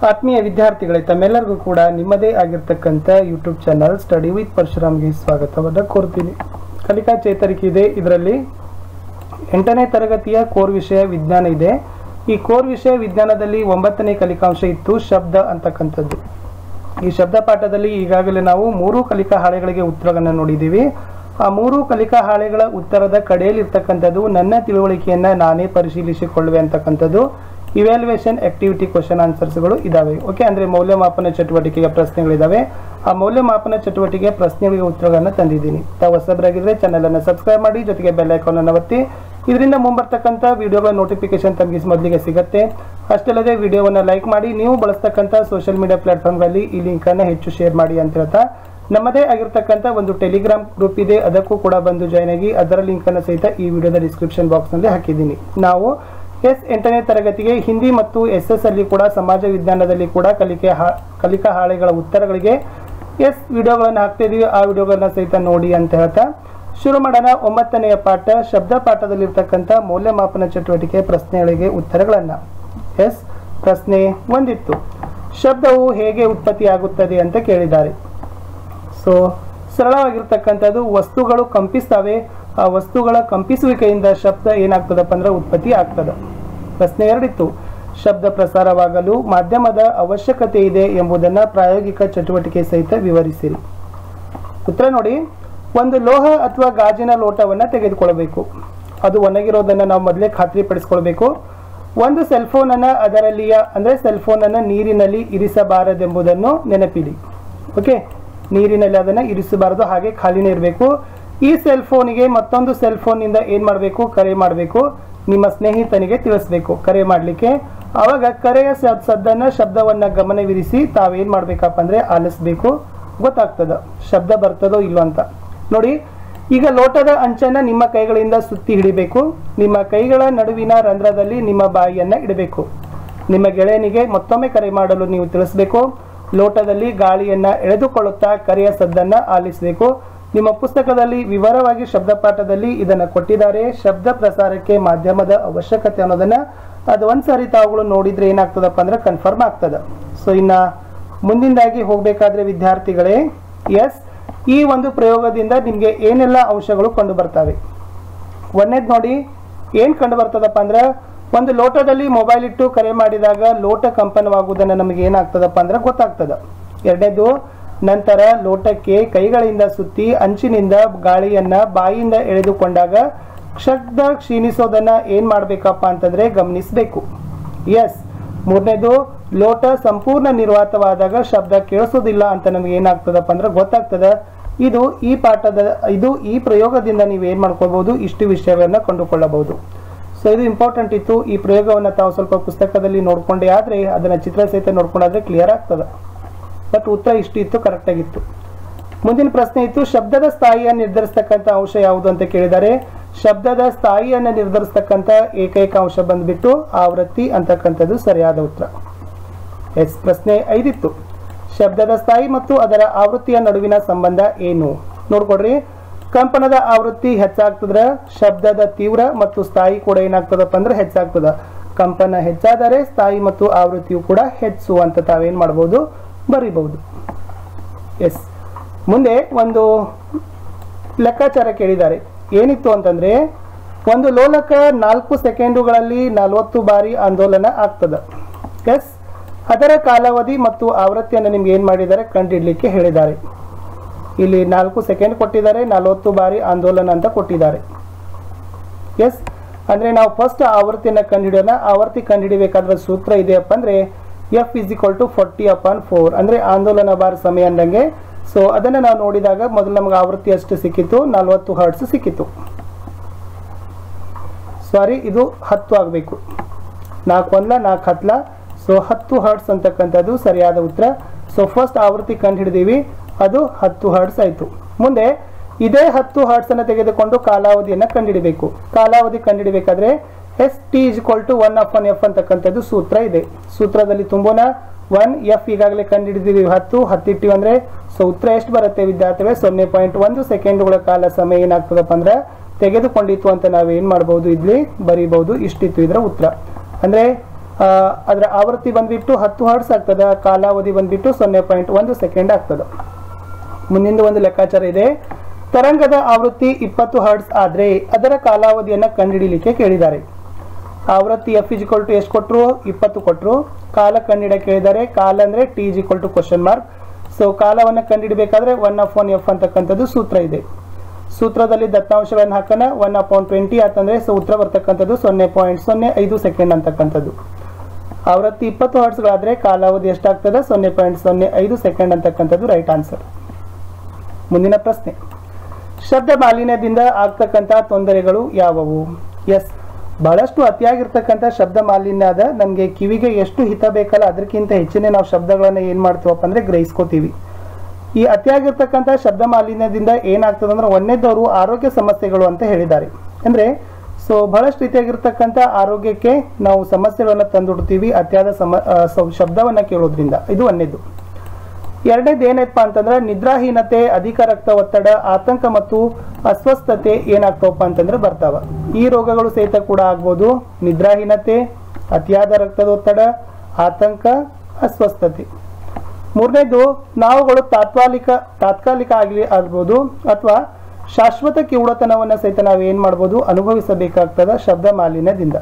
ಆತ್ಮೀಯ ವಿದ್ಯಾರ್ಥಿಗಳೇ ತಮ್ಮೆಲ್ಲರಿಗೂ ಕೂಡ ನಿಮ್ಮದೇ ಆಗಿರ್ತಕ್ಕಂಥ ಯೂಟ್ಯೂಬ್ ಚಾನಲ್ ಸ್ಟಡಿ ವಿತ್ ಪರಶುರಾಮ್ಗೆ ಸ್ವಾಗತವನ್ನು ಕೋರ್ತೀನಿ ಕಲಿಕಾ ಚೇತರಿಕೆ ಇದೆ ಇದರಲ್ಲಿ ಎಂಟನೇ ತರಗತಿಯ ಕೋರ್ ವಿಷಯ ವಿಜ್ಞಾನ ಇದೆ ಈ ಕೋರ್ ವಿಷಯ ವಿಜ್ಞಾನದಲ್ಲಿ ಒಂಬತ್ತನೇ ಕಲಿಕಾಂಶ ಇತ್ತು ಶಬ್ದ ಅಂತಕ್ಕಂಥದ್ದು ಈ ಶಬ್ದ ಪಾಠದಲ್ಲಿ ಈಗಾಗಲೇ ನಾವು ಮೂರು ಕಲಿಕಾ ಹಾಳೆಗಳಿಗೆ ಉತ್ತರಗಳನ್ನು ನೋಡಿದ್ದೀವಿ ಆ ಮೂರು ಕಲಿಕಾ ಹಾಳೆಗಳ ಉತ್ತರದ ಕಡೆಯಲ್ಲಿ ಇರ್ತಕ್ಕಂಥದ್ದು ನನ್ನ ತಿಳುವಳಿಕೆಯನ್ನ ನಾನೇ ಪರಿಶೀಲಿಸಿಕೊಳ್ಳುವೆ ಅಂತಕ್ಕಂಥದ್ದು ಇವ್ಯಾಲ್ಯೂಯೇಷನ್ ಆಕ್ಟಿವಿಟಿ ಕ್ವಶನ್ ಆನ್ಸರ್ಸ್ಗಳು ಇದಾವೆ ಓಕೆ ಅಂದ್ರೆ ಮೌಲ್ಯಮಾಪನ ಚಟುವಟಿಕೆಯ ಪ್ರಶ್ನೆಗಳಿದಾವೆ ಆ ಮೌಲ್ಯಮಾಪನ ಚಟುವಟಿಕೆಯ ಪ್ರಶ್ನೆಗಳಿಗೆ ಉತ್ತರಗಳನ್ನು ತಂದಿದ್ದೀನಿ ತಾವು ಹೊಸಬರಾಗಿದ್ರೆ ಚಾನಲ್ ಅನ್ನು ಸಬ್ಸ್ಕ್ರೈಬ್ ಮಾಡಿ ಜೊತೆಗೆ ಬೆಲ್ ಐಕಾನ್ ಅನ್ನು ಒತ್ತಿ ಇದರಿಂದ ಮುಂಬರ್ತಕ್ಕಂಥ ವಿಡಿಯೋಗಳ ನೋಟಿಫಿಕೇಶನ್ ತಮಗೆ ಮೊದಲಿಗೆ ಸಿಗುತ್ತೆ ಅಷ್ಟಲ್ಲದೆ ವಿಡಿಯೋವನ್ನು ಲೈಕ್ ಮಾಡಿ ನೀವು ಬಳಸ್ತಕ್ಕಂಥ ಸೋಷಿಯಲ್ ಮೀಡಿಯಾ ಪ್ಲಾಟ್ಫಾರ್ಮ್ಗಳಲ್ಲಿ ಈ ಲಿಂಕ್ ಅನ್ನು ಹೆಚ್ಚು ಶೇರ್ ಮಾಡಿ ಅಂತ ಹೇಳ್ತಾ ನಮ್ಮದೇ ಆಗಿರ್ತಕ್ಕಂಥ ಒಂದು ಟೆಲಿಗ್ರಾಮ್ ಗ್ರೂಪ್ ಇದೆ ಅದಕ್ಕೂ ಕೂಡ ಬಂದು ಜಾಯ್ನ್ ಆಗಿ ಅದರ ಲಿಂಕ್ ಅನ್ನು ಸಹಿತ ಈ ವಿಡಿಯೋದ ಡಿಸ್ಕ್ರಿಪ್ಷನ್ ಬಾಕ್ಸ್ ನಲ್ಲಿ ಹಾಕಿದ್ದೀನಿ ನಾವು ಎಸ್ ಎಂಟನೇ ತರಗತಿಗೆ ಹಿಂದಿ ಮತ್ತು ಎಸ್ ಎಸ್ ಅಲ್ಲಿ ಕೂಡ ಸಮಾಜ ವಿಜ್ಞಾನದಲ್ಲಿ ಕೂಡ ಕಲಿಕೆ ಹಾ- ಕಲಿಕಾ ಹಾಳೆಗಳ ಉತ್ತರಗಳಿಗೆ ಎಸ್ ವಿಡಿಯೋಗಳನ್ನು ಹಾಕ್ತಾ ಇದೀವಿ ಆ ವಿಡಿಯೋಗಳನ್ನ ಸಹಿತ ನೋಡಿ ಅಂತ ಹೇಳ್ತಾ ಶುರು ಮಾಡೋಣ ಒಂಬತ್ತನೆಯ ಪಾಠ ಶಬ್ದ ಪಾಠದಲ್ಲಿರ್ತಕ್ಕಂಥ ಮೌಲ್ಯಮಾಪನ ಚಟುವಟಿಕೆ ಪ್ರಶ್ನೆಗಳಿಗೆ ಉತ್ತರಗಳನ್ನ ಎಸ್ ಪ್ರಶ್ನೆ ಒಂದಿತ್ತು ಶಬ್ದವು ಹೇಗೆ ಉತ್ಪತ್ತಿಯಾಗುತ್ತದೆ ಅಂತ ಕೇಳಿದ್ದಾರೆ ಸೊ ಸರಳವಾಗಿರ್ತಕ್ಕಂಥದ್ದು ವಸ್ತುಗಳು ಕಂಪಿಸ್ತವೆ ಆ ವಸ್ತುಗಳ ಕಂಪಿಸುವಿಕೆಯಿಂದ ಶಬ್ದ ಏನಾಗ್ತದಪ್ಪ ಅಂದ್ರೆ ಉತ್ಪತ್ತಿ ಆಗ್ತದೆ ಪ್ರಶ್ನೆ ಎರಡಿತ್ತು ಶಬ್ದ ಪ್ರಸಾರವಾಗಲು ಮಾಧ್ಯಮದ ಅವಶ್ಯಕತೆ ಇದೆ ಎಂಬುದನ್ನ ಪ್ರಾಯೋಗಿಕ ಚಟುವಟಿಕೆ ಸಹಿತ ವಿವರಿಸಿರಿ ಉತ್ತರ ನೋಡಿ ಒಂದು ಲೋಹ ಅಥವಾ ಗಾಜಿನ ಲೋಟವನ್ನ ತೆಗೆದುಕೊಳ್ಳಬೇಕು ಅದು ಒಣಗಿರೋದನ್ನ ನಾವು ಮೊದಲೇ ಖಾತ್ರಿ ಪಡಿಸ್ಕೊಳ್ಬೇಕು ಒಂದು ಸೆಲ್ ಫೋನ್ ಅನ್ನ ಅದರಲ್ಲಿಯ ಅಂದ್ರೆ ಸೆಲ್ ಫೋನ್ ಅನ್ನ ನೀರಿನಲ್ಲಿ ಇರಿಸಬಾರದೆಂಬುದನ್ನು ನೆನಪಿಡಿ ಓಕೆ ನೀರಿನಲ್ಲಿ ಅದನ್ನ ಇರಿಸಬಾರದು ಹಾಗೆ ಖಾಲಿನೇ ಇರಬೇಕು ಈ ಸೆಲ್ ಫೋನಿಗೆ ಮತ್ತೊಂದು ಸೆಲ್ ಫೋನ್ನಿಂದ ಏನ್ ಮಾಡಬೇಕು ಕರೆ ಮಾಡಬೇಕು ನಿಮ್ಮ ಸ್ನೇಹಿತನಿಗೆ ತಿಳಿಸ್ಬೇಕು ಕರೆ ಮಾಡಲಿಕ್ಕೆ ಅವಾಗ ಕರೆಯ ಸದ್- ಸದ್ದನ್ನ ಶಬ್ದವನ್ನ ಗಮನವಿರಿಸಿ ತಾವೇನ್ ಮಾಡ್ಬೇಕಪ್ಪ ಅಂದ್ರೆ ಆಲಿಸ್ಬೇಕು ಗೊತ್ತಾಗ್ತದ ಶಬ್ದ ಬರ್ತದೋ ಇಲ್ಲೋ ಅಂತ ನೋಡಿ ಈಗ ಲೋಟದ ಅಂಚನ್ನ ನಿಮ್ಮ ಕೈಗಳಿಂದ ಸುತ್ತಿ ಹಿಡಿಬೇಕು ನಿಮ್ಮ ಕೈಗಳ ನಡುವಿನ ರಂಧ್ರದಲ್ಲಿ ನಿಮ್ಮ ಬಾಯಿಯನ್ನ ಇಡಬೇಕು ನಿಮ್ಮ ಗೆಳೆಯನಿಗೆ ಮತ್ತೊಮ್ಮೆ ಕರೆ ಮಾಡಲು ನೀವು ತಿಳಿಸಬೇಕು ಲೋಟದಲ್ಲಿ ಗಾಳಿಯನ್ನ ಎಳೆದುಕೊಳ್ಳುತ್ತಾ ಕರೆಯ ಸದ್ದನ್ನ ಆಲಿಸಬೇಕು ನಿಮ್ಮ ಪುಸ್ತಕದಲ್ಲಿ ವಿವರವಾಗಿ ಶಬ್ದ ಪಾಠದಲ್ಲಿ ಇದನ್ನ ಕೊಟ್ಟಿದ್ದಾರೆ ಶಬ್ದ ಪ್ರಸಾರಕ್ಕೆ ಮಾಧ್ಯಮದ ಅವಶ್ಯಕತೆ ಅನ್ನೋದನ್ನ ಅದು ಒಂದ್ಸರಿ ತಾವುಗಳು ನೋಡಿದ್ರೆ ಏನಾಗ್ತದಪ್ಪ ಅಂದ್ರೆ ಕನ್ಫರ್ಮ್ ಆಗ್ತದ ಸೊ ಇನ್ನ ಮುಂದಿಂದಾಗಿ ಹೋಗ್ಬೇಕಾದ್ರೆ ವಿದ್ಯಾರ್ಥಿಗಳೇ ಎಸ್ ಈ ಒಂದು ಪ್ರಯೋಗದಿಂದ ನಿಮ್ಗೆ ಏನೆಲ್ಲ ಅಂಶಗಳು ಕಂಡು ಬರ್ತವೆ ಒಂದನೇದ್ ನೋಡಿ ಏನ್ ಕಂಡು ಬರ್ತದಪ್ಪ ಅಂದ್ರೆ ಒಂದು ಲೋಟದಲ್ಲಿ ಮೊಬೈಲ್ ಇಟ್ಟು ಕರೆ ಮಾಡಿದಾಗ ಲೋಟ ಕಂಪನವಾಗುವುದನ್ನ ನಮಗೆ ಏನಾಗ್ತದಪ್ಪ ಅಂದ್ರೆ ಗೊತ್ತಾಗ್ತದ ಎರಡನೇದು ನಂತರ ಲೋಟಕ್ಕೆ ಕೈಗಳಿಂದ ಸುತ್ತಿ ಅಂಚಿನಿಂದ ಗಾಳಿಯನ್ನ ಬಾಯಿಯಿಂದ ಎಳೆದುಕೊಂಡಾಗ ಶಬ್ದ ಕ್ಷೀಣಿಸೋದನ್ನ ಏನ್ ಮಾಡ್ಬೇಕಪ್ಪ ಅಂತಂದ್ರೆ ಗಮನಿಸಬೇಕು ಎಸ್ ಮೂರನೇದು ಲೋಟ ಸಂಪೂರ್ಣ ನಿರ್ವಾತವಾದಾಗ ಶಬ್ದ ಕೇಳಿಸೋದಿಲ್ಲ ಅಂತ ನಮ್ಗೆ ಏನಾಗ್ತದಪ್ಪ ಅಂದ್ರೆ ಗೊತ್ತಾಗ್ತದ ಇದು ಈ ಪಾಠದ ಇದು ಈ ಪ್ರಯೋಗದಿಂದ ನೀವು ಏನ್ ಮಾಡ್ಕೋಬಹುದು ಇಷ್ಟು ವಿಷಯವನ್ನ ಕಂಡುಕೊಳ್ಳಬಹುದು ಸೊ ಇದು ಇಂಪಾರ್ಟೆಂಟ್ ಇತ್ತು ಈ ಪ್ರಯೋಗವನ್ನ ತಾವು ಸ್ವಲ್ಪ ಪುಸ್ತಕದಲ್ಲಿ ನೋಡ್ಕೊಂಡೆ ಆದ್ರೆ ಅದನ್ನ ಚಿತ್ರ ಸಹಿತ ನೋಡ್ಕೊಂಡಾದ್ರೆ ಕ್ಲಿಯರ್ ಆಗ್ತದ ಬಟ್ ಉತ್ತರ ಇಷ್ಟು ಇತ್ತು ಕರೆಕ್ಟ್ ಆಗಿತ್ತು ಮುಂದಿನ ಪ್ರಶ್ನೆ ಇತ್ತು ಶಬ್ದದ ಸ್ಥಾಯಿಯನ್ನು ನಿರ್ಧರಿಸ್ತಕ್ಕಂಥ ಅಂಶ ಯಾವುದು ಅಂತ ಕೇಳಿದ್ದಾರೆ ಶಬ್ದದ ಸ್ಥಾಯಿಯನ್ನು ನಿರ್ಧರಿಸ್ತಕ್ಕಂಥ ಏಕೈಕ ಅಂಶ ಬಂದ್ಬಿಟ್ಟು ಆವೃತ್ತಿ ಅಂತಕ್ಕಂಥದ್ದು ಸರಿಯಾದ ಉತ್ತರ ಎಸ್ ಪ್ರಶ್ನೆ ಐದಿತ್ತು ಶಬ್ದದ ಸ್ಥಾಯಿ ಮತ್ತು ಅದರ ಆವೃತ್ತಿಯ ನಡುವಿನ ಸಂಬಂಧ ಏನು ನೋಡ್ಕೊಡ್ರಿ ಕಂಪನದ ಆವೃತ್ತಿ ಹೆಚ್ಚಾಗ್ತದ್ರ ಶಬ್ದದ ತೀವ್ರ ಮತ್ತು ಸ್ಥಾಯಿ ಕೂಡ ಏನಾಗ್ತದಪ್ಪ ಅಂದ್ರೆ ಹೆಚ್ಚಾಗ್ತದ ಕಂಪನ ಹೆಚ್ಚಾದರೆ ಸ್ಥಾಯಿ ಮತ್ತು ಆವೃತ್ತಿಯು ಕೂಡ ಹೆಚ್ಚು ಅಂತ ತಾವೇನ್ ಮಾಡಬಹುದು ಬರಿಬಹುದು ಎಸ್ ಮುಂದೆ ಒಂದು ಲೆಕ್ಕಾಚಾರ ಕೇಳಿದ್ದಾರೆ ಏನಿತ್ತು ಅಂತಂದ್ರೆ ಒಂದು ಲೋಲಕ ನಾಲ್ಕು ಸೆಕೆಂಡುಗಳಲ್ಲಿ ನಲವತ್ತು ಬಾರಿ ಆಂದೋಲನ ಆಗ್ತದ ಎಸ್ ಅದರ ಕಾಲಾವಧಿ ಮತ್ತು ಆವೃತ್ತಿಯನ್ನು ನಿಮ್ಗೆ ಏನ್ ಮಾಡಿದ್ದಾರೆ ಕಂಡಿಡ್ಲಿಕ್ಕೆ ಹೇಳಿದ್ದಾರೆ ಇಲ್ಲಿ ನಾಲ್ಕು ಸೆಕೆಂಡ್ ಕೊಟ್ಟಿದ್ದಾರೆ ನಲವತ್ತು ಬಾರಿ ಆಂದೋಲನ ಅಂತ ಕೊಟ್ಟಿದ್ದಾರೆ ಎಸ್ ಅಂದ್ರೆ ನಾವು ಫಸ್ಟ್ ಆವೃತ್ತಿಯನ್ನ ಕಂಡುಹಿಡಿಯೋಣ ಆವೃತ್ತಿ ಕಂಡುಹಿಡಿಬೇಕಾದ್ರೆ ಸೂತ್ರ ಇದೆಯಪ್ಪ ಅಂದ್ರೆ F is equal to forty upon four ಅಂದ್ರೆ ಆಂದೋಲನ ಬಾರ್ ಸಮಯ ಅಂದಂಗೆ ಸೊ ಅದನ್ನ ನಾವು ನೋಡಿದಾಗ ಮೊದಲು ನಮ್ಗೆ ಆವೃತ್ತಿ ಅಷ್ಟು ಸಿಕ್ಕಿತ್ತು ನಲವತ್ತು ಹರ್ಟ್ಸ್ ಸಿಕ್ಕಿತ್ತು ಸಾರಿ ಇದು ಹತ್ತು ಆಗಬೇಕು ನಾಲ್ಕು ಒಂದ್ಲ ನಾಲ್ಕು ಹತ್ಲ ಸೊ ಹತ್ತು ಹರ್ಟ್ಸ್ ಅಂತಕ್ಕಂಥದ್ದು ಸರಿಯಾದ ಉತ್ತರ ಸೊ ಫಸ್ಟ್ ಆವೃತ್ತಿ ಕಂಡು ಹಿಡಿದೀವಿ ಅದು ಹತ್ತು ಹರ್ಟ್ಸ್ ಆಯಿತು ಮುಂದೆ ಇದೇ ಹತ್ತು ಹರ್ಟ್ಸ್ ಅನ್ನು ತೆಗೆದುಕೊಂಡು ಕಾಲಾವಧಿಯನ್ನು ಕಂಡುಹಿಡಬೇಕು ಕಾಲಾವಧಿ ಕಂಡುಹಿಡಬೇಕಾದ್ರೆ S T is equal to one of one F ಅಂತಕ್ಕಂಥದ್ದು ಸೂತ್ರ ಇದೆ ಸೂತ್ರದಲ್ಲಿ ತುಂಬೋಣ ಒನ್ ಎಫ್ ಈಗಾಗಲೇ ಕಂಡುಹಿಡಿದೀವಿ ಹತ್ತು ಹತ್ತಿಟ್ಟಿವಿ ಅಂದ್ರೆ ಸೊ ಉತ್ತರ ಎಷ್ಟು ಬರುತ್ತೆ ವಿದ್ಯಾರ್ಥಿಗಳೇ ಸೊನ್ನೆ ಪಾಯಿಂಟ್ ಒಂದು ಸೆಕೆಂಡ್ಗಳ ಕಾಲ ಸಮಯ ಏನಾಗ್ತದಪ್ಪ ಅಂದ್ರೆ ತೆಗೆದುಕೊಂಡಿತ್ತು ಅಂತ ನಾವು ಏನ್ ಮಾಡಬಹುದು ಇಲ್ಲಿ ಬರೀಬಹುದು ಇಷ್ಟಿತ್ತು ಇದರ ಉತ್ತರ ಅಂದ್ರೆ ಆ, ಅದರ ಆವೃತ್ತಿ ಬಂದ್ಬಿಟ್ಟು ಹತ್ತು ಹರ್ಟ್ಸ್ ಆಗ್ತದ ಕಾಲಾವಧಿ ಬಂದ್ಬಿಟ್ಟು ಸೊನ್ನೆ ಪಾಯಿಂಟ್ ಒಂದು ಸೆಕೆಂಡ್ ಆಗ್ತದ ಮುಂದಿನ ಒಂದು ಲೆಕ್ಕಾಚಾರ ಇದೆ ತರಂಗದ ಆವೃತ್ತಿ ಇಪ್ಪತ್ತು ಹರ್ಟ್ಸ್ ಆದ್ರೆ ಅದರ ಕಾಲಾವಧಿಯನ್ನ ಕಂಡುಹಿಡಿಯಲಿಕ್ಕೆ ಕೇಳಿದ್ದಾರೆ ಆವೃತ್ತಿ ಎಫ್ ಇಸ್ ಇಕ್ವಲ್ ಟು ಎಷ್ಟು ಕೊಟ್ಟರು ಇಪ್ಪತ್ತು ಕೊಟ್ಟರು ಕಾಲ ಕಂಡಿಡ ಕೇಳಿದ್ದಾರೆ ಕಾಲ ಅಂದ್ರೆ T is equal to question mark so ಕಾಲವನ್ನು ಕಂಡುಹಿಡಬೇಕಾದ್ರೆ ಒನ್ ಆಫ್ ಒನ್ ಎಫ್ ಅಂತಕ್ಕಂಥದ್ದು ಸೂತ್ರ ಇದೆ ಸೂತ್ರದಲ್ಲಿ ದತ್ತಾಂಶಗಳನ್ನು ಹಾಕೋಣ ಒನ್ ಅಪಾಯಿಂಟ್ ಟ್ವೆಂಟಿ ಆತಂದ್ರೆ ಸೊ ಉತ್ತರ ಬರ್ತಕ್ಕಂಥದ್ದು ಸೊನ್ನೆ ಪಾಯಿಂಟ್ ಸೊನ್ನೆ ಐದು ಸೆಕೆಂಡ್ ಅಂತಕ್ಕಂಥದ್ದು ಆವೃತ್ತಿ ಇಪ್ಪತ್ತು ಹರ್ಟ್ಸ್ಗಳಾದ್ರೆ ಕಾಲಾವಧಿ ಎಷ್ಟಾಗ್ತದೆ ಸೊನ್ನೆ ಪಾಯಿಂಟ್ ಸೊನ್ನೆ ಐದು ಸೆಕೆಂಡ್ ಅಂತಕ್ಕಂಥದ್ದು ರೈಟ್ ಆನ್ಸರ್ ಮುಂದಿನ ಪ್ರಶ್ನೆ ಶಬ್ದ ಮಾಲಿನ್ಯದಿಂದ ಆಗ್ತಕ್ಕಂಥ ತೊಂದರೆಗಳು ಯಾವುವು ಎಸ್ ಬಹಳಷ್ಟು ಅತಿಯಾಗಿರ್ತಕ್ಕಂಥ ಶಬ್ದ ಮಾಲಿನ್ಯ ಅದ ನಮಗೆ ಕಿವಿಗೆ ಎಷ್ಟು ಹಿತ ಬೇಕಲ್ಲ ಅದಕ್ಕಿಂತ ಹೆಚ್ಚಿನ ನಾವು ಶಬ್ದಗಳನ್ನ ಏನ್ ಮಾಡ್ತೀವಪ್ಪ ಅಂದ್ರೆ ಗ್ರಹಿಸ್ಕೋತೀವಿ ಈ ಅತಿಯಾಗಿರ್ತಕ್ಕಂಥ ಶಬ್ದ ಮಾಲಿನ್ಯದಿಂದ ಏನಾಗ್ತದೆ ಅಂದ್ರೆ ಒಂದನೇದವರು ಆರೋಗ್ಯ ಸಮಸ್ಯೆಗಳು ಅಂತ ಹೇಳಿದ್ದಾರೆ ಅಂದ್ರೆ ಸೊ ಬಹಳಷ್ಟು ರೀತಿಯಾಗಿರ್ತಕ್ಕಂಥ ಆರೋಗ್ಯಕ್ಕೆ ನಾವು ಸಮಸ್ಯೆಗಳನ್ನ ತಂದುಡ್ತೀವಿ ಅತಿಯಾದ ಸಮ ಆ, ಸ- ಶಬ್ದವನ್ನ ಕೇಳೋದ್ರಿಂದ ಇದು ಒಂದನೇದು ಎರಡನೇದು ಏನೈತಪ್ಪ ಅಂತಂದ್ರೆ ನಿದ್ರಾಹೀನತೆ ಅಧಿಕ ರಕ್ತ ಒತ್ತಡ ಆತಂಕ ಮತ್ತು ಅಸ್ವಸ್ಥತೆ ಏನಾಗ್ತಾವಪ್ಪ ಅಂತಂದ್ರೆ ಬರ್ತಾವ ಈ ರೋಗಗಳು ಸಹಿತ ಕೂಡ ಆಗ್ಬೋದು ನಿದ್ರಾಹೀನತೆ ಅತಿಯಾದ ರಕ್ತದ ಒತ್ತಡ ಆತಂಕ ಅಸ್ವಸ್ಥತೆ ಮೂರನೇದು ನಾವುಗಳು ತಾತ್ಕಾಲಿಕ ತಾತ್ಕಾಲಿಕ ಆಗಲಿ ಆಗ್ಬೋದು ಅಥವಾ ಶಾಶ್ವತ ಕಿವುಡತನವನ್ನು ಸಹಿತ ನಾವು ಏನು ಮಾಡ್ಬೋದು ಅನುಭವಿಸಬೇಕಾಗ್ತದ ಶಬ್ದ ಮಾಲಿನ್ಯದಿಂದ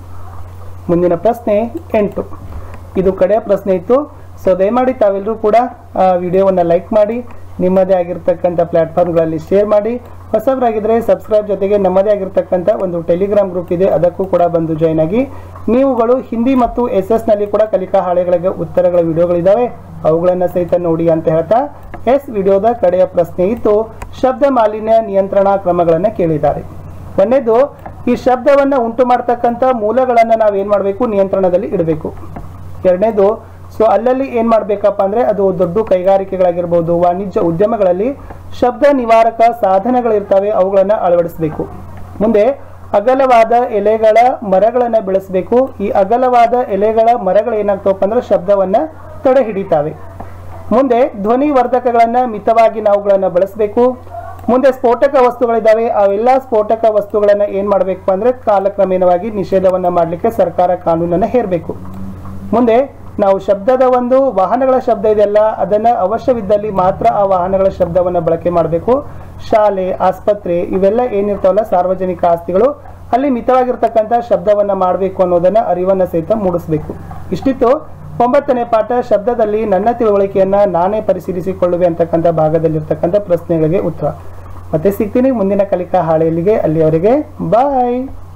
ಮುಂದಿನ ಪ್ರಶ್ನೆ ಎಂಟು ಇದು ಕಡೆಯ ಪ್ರಶ್ನೆ ಇತ್ತು ಸೊ ದಯಮಾಡಿ ತಾವೆಲ್ಲರೂ ಕೂಡ ಆ ವಿಡಿಯೋವನ್ನು ಲೈಕ್ ಮಾಡಿ ನಿಮ್ಮದೇ ಆಗಿರ್ತಕ್ಕಂಥ ಪ್ಲಾಟ್ಫಾರ್ಮ್ಗಳಲ್ಲಿ ಶೇರ್ ಮಾಡಿ ಹೊಸಬರಾಗಿದ್ದರೆ ಸಬ್ಸ್ಕ್ರೈಬ್ ಜೊತೆಗೆ ನಮ್ಮದೇ ಆಗಿರ್ತಕ್ಕಂಥ ಒಂದು ಟೆಲಿಗ್ರಾಮ್ ಗ್ರೂಪ್ ಇದೆ ಅದಕ್ಕೂ ಕೂಡ ಬಂದು ಜಾಯ್ನ್ ಆಗಿ ನೀವುಗಳು ಹಿಂದಿ ಮತ್ತು ಎಸ್ ಎಸ್ ನಲ್ಲಿ ಕೂಡ ಕಲಿಕಾ ಹಾಳೆಗಳಿಗೆ ಉತ್ತರಗಳ ವಿಡಿಯೋಗಳಿದ್ದಾವೆ ಅವುಗಳನ್ನು ಸಹಿತ ನೋಡಿ ಅಂತ ಹೇಳ್ತಾ ಎಸ್ ವಿಡಿಯೋದ ಕಡೆಯ ಪ್ರಶ್ನೆ ಇತ್ತು ಶಬ್ದ ಮಾಲಿನ್ಯ ನಿಯಂತ್ರಣಾ ಕ್ರಮಗಳನ್ನು ಕೇಳಿದ್ದಾರೆ ಒಂದೇದು ಈ ಶಬ್ದವನ್ನ ಉಂಟು ಮಾಡ್ತಕ್ಕಂಥ ಮೂಲಗಳನ್ನ ನಾವು ಏನ್ ಮಾಡಬೇಕು ನಿಯಂತ್ರಣದಲ್ಲಿ ಇಡಬೇಕು ಎರಡನೇದು ಸೊ ಅಲ್ಲಲ್ಲಿ ಏನ್ ಮಾಡ್ಬೇಕಪ್ಪ ಅಂದ್ರೆ ಅದು ದೊಡ್ಡ ಕೈಗಾರಿಕೆಗಳಾಗಿರ್ಬೋದು ವಾಣಿಜ್ಯ ಉದ್ಯಮಗಳಲ್ಲಿ ಶಬ್ದ ನಿವಾರಕ ಸಾಧನಗಳಿರ್ತವೆ ಅವುಗಳನ್ನ ಅಳವಡಿಸಬೇಕು ಮುಂದೆ ಅಗಲವಾದ ಎಲೆಗಳ ಮರಗಳನ್ನ ಬೆಳೆಸಬೇಕು ಈ ಅಗಲವಾದ ಎಲೆಗಳ ಮರಗಳು ಏನಾಗ್ತವಪ್ಪ ಅಂದ್ರೆ ಶಬ್ದವನ್ನ ತಡೆ ಹಿಡಿತಾವೆ ಮುಂದೆ ಧ್ವನಿ ವರ್ಧಕಗಳನ್ನ ಮಿತವಾಗಿ ನಾವುಗಳನ್ನ ಬಳಸಬೇಕು ಮುಂದೆ ಸ್ಫೋಟಕ ವಸ್ತುಗಳಿದ್ದಾವೆ ಅವೆಲ್ಲ ಸ್ಫೋಟಕ ವಸ್ತುಗಳನ್ನ ಏನ್ ಮಾಡಬೇಕು ಅಂದ್ರೆ ಕಾಲಕ್ರಮೇಣವಾಗಿ ನಿಷೇಧವನ್ನ ಮಾಡಲಿಕ್ಕೆ ಸರ್ಕಾರ ಕಾನೂನನ್ನ ಹೇರಬೇಕು ಮುಂದೆ ನಾವು ಶಬ್ದದ ಒಂದು ವಾಹನಗಳ ಶಬ್ದ ಇದೆಯಲ್ಲ ಅದನ್ನ ಅವಶ್ಯವಿದ್ದಲ್ಲಿ ಮಾತ್ರ ಆ ವಾಹನಗಳ ಶಬ್ದವನ್ನ ಬಳಕೆ ಮಾಡಬೇಕು ಶಾಲೆ ಆಸ್ಪತ್ರೆ ಇವೆಲ್ಲ ಏನಿರ್ತಾವಲ್ಲ ಸಾರ್ವಜನಿಕ ಆಸ್ತಿಗಳು ಅಲ್ಲಿ ಮಿತವಾಗಿರ್ತಕ್ಕಂಥ ಶಬ್ದವನ್ನ ಮಾಡಬೇಕು ಅನ್ನೋದನ್ನ ಅರಿವನ್ನ ಸಹಿತ ಮೂಡಿಸಬೇಕು ಇಷ್ಟಿತ್ತು ಒಂಬತ್ತನೇ ಪಾಠ ಶಬ್ದದಲ್ಲಿ ನನ್ನ ತಿಳುವಳಿಕೆಯನ್ನ ನಾನೇ ಪರಿಶೀಲಿಸಿಕೊಳ್ಳುವೆ ಅಂತಕ್ಕಂಥ ಭಾಗದಲ್ಲಿರ್ತಕ್ಕಂಥ ಪ್ರಶ್ನೆಗಳಿಗೆ ಉತ್ತರ ಮತ್ತೆ ಸಿಗ್ತೀನಿ ಮುಂದಿನ ಕಲಿಕಾ ಹಾಳೆಯಲ್ಲಿಗೆ ಅಲ್ಲಿಯವರೆಗೆ ಬಾಯ್